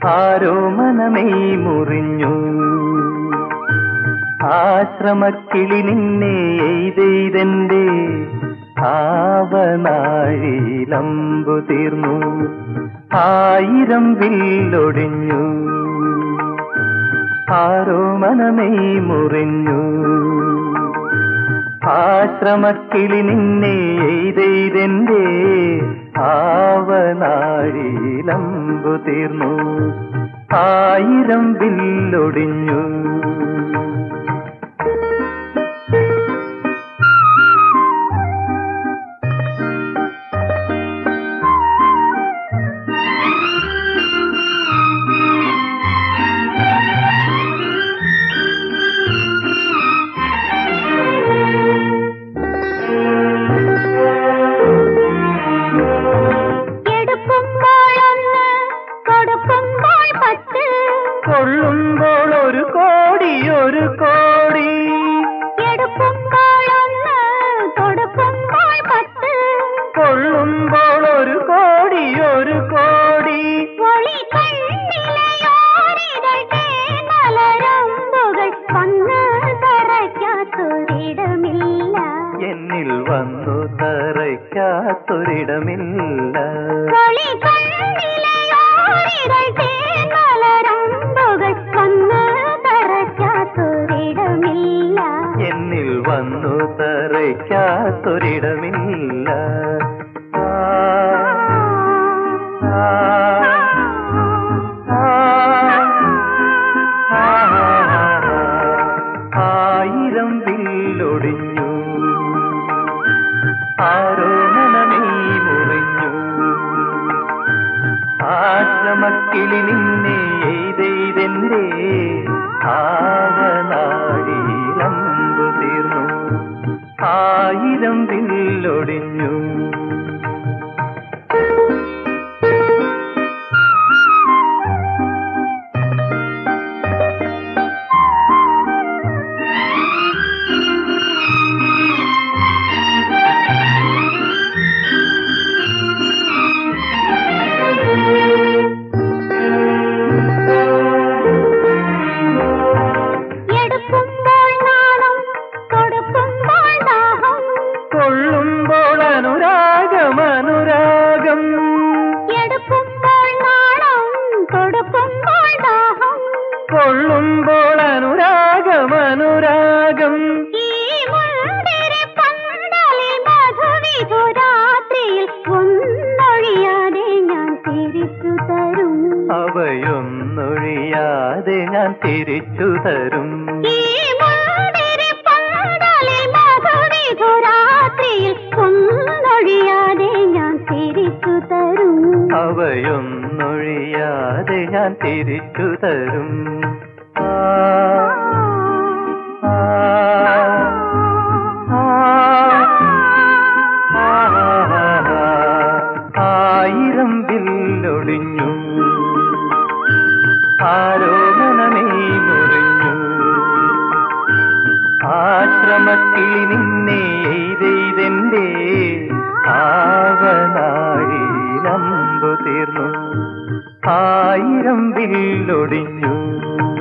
ആരോ മനമേ മുറിഞ്ഞു ആശ്രമക്കിളി നിന്നെ എയ്തെയ്തെന്റെ ആവനാഴിയിലമ്പു തീർന്നു ആയിരം വില്ലൊടിഞ്ഞു ആരോ മനമേ മുറിഞ്ഞു ആശ്രമക്കിളി നിന്നെ എയ്തെയ്തെന്റെ ആവനാഴിയിലമ്പു തീർന്നു ആയിരം വില്ലൊടിഞ്ഞു എടുക്കുമ്പോഴൊന്ന് കൊടുക്കുമ്പോൾ പത്ത് കൊള്ളുമ്പോൾ ഒരു കോടി ഒരു കോടി എടുക്കുമ്പോഴൊന്ന് കൊടുക്കുമ്പോൾ പത്ത് കൊള്ളുമ്പോൾ ഒരു കോടി ഒരു കോടി ഒളി കണ്ണിലയോരികൾ തേനലരമ്പുകൾ വന്ന് തറയ്ക്കാത്തൊരിടമില്ല എന്നിൽ വന്നു തറയ്ക്കാത്തൊരിടമില്ല ഒളി കണ്ണിലയോരികൾ തേനലരമ്പുകൾ വന്ന് തറയ്ക്കാത്തൊരിടമില്ല എന്നിൽ വന്നു തറയ്ക്കാത്തൊരിടമില്ല ആ, ആ, ആ, ആ, ആയിരം വില്ലൊടിഞ്ഞു ആരോ മനമേ മുറിഞ്ഞു ആശ്രമക്കിളി നിന്നെ എയ്തെയ്തെന്റെ ആവനാടിയിലമ്പു തീർന്നു ആയിരം വില്ലൊടിഞ്ഞു എടുക്കുമ്പോൾ നാണം കൊടുക്കുമ്പോൾ ദാഹം കൊള്ളുമ്പോൾ അനുരാഗം അനുരാഗം എടുക്കുമ്പോൾ നാണം കൊടുക്കുമ്പോൾ ദാഹം കൊള്ളുമ്പോൾ അനുരാഗം അനുരാഗം ഈ മുന്തിരി പന്തലിൽ മധുവിധുരാത്രിയിൽ ഒന്നൊഴിയാതെ ഞാൻ തിരിച്ചു തരും അവയൊന്നൊഴിയാതെ ഞാൻ തിരിച്ചു തരും ഈ മുന്തിരി പന്തലിൽ മധുവിധുരാത്രിയിൽ ഒന്നൊഴിയാതെ ഞാൻ തിരിച്ചു തരും അവയൊന്നൊഴിയാതെ ഞാൻ തിരിച്ചു തരും ആ, ആ, ആ, ആ, ആയിരം വില്ലൊടിഞ്ഞു ആരോ മനമേ മുറിഞ്ഞു ആശ്രമക്കിളി നിന്നെ എയ്തെയ്തെന്റെ ആവനാഴിയിലമ്പു തീർന്നു ആയിരം വില്ലൊടിഞ്ഞു